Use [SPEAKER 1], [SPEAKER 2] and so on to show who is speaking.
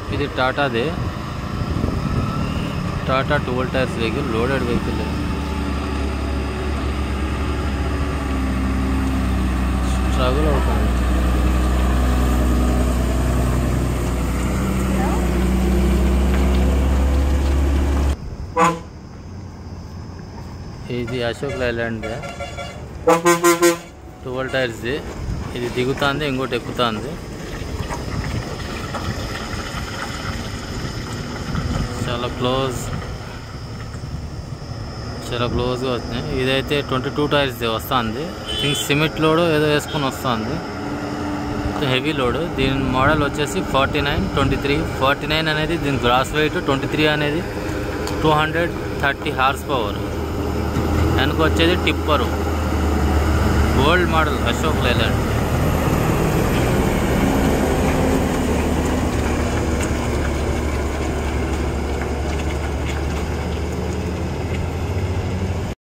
[SPEAKER 1] ఇది టాటాదే Tata twelve tyres vehicle loaded vehicle struggle అవుతుంది ఇది అశోక్ లైలాండ్ ట్వెల్వ్ టైర్స్ది ఇది దిగుతుంది ఇంకోటి ఎక్కుతుంది చాలా క్లోజ్ చాలా క్లోజ్గా వస్తున్నాయి ఇదైతే ట్వంటీ టూ టైర్స్ది వస్తుంది థింక్ సిమెంట్ లోడ్ ఏదో వేసుకొని వస్తుంది హెవీ లోడ్ దీని మోడల్ వచ్చేసి forty nine twenty three forty nine అనేది దీని గ్రాస్ వెయిట్ ట్వంటీ త్రీ అనేది two hundred thirty horse power వెనక వచ్చేది tipper old model Ashok Leyland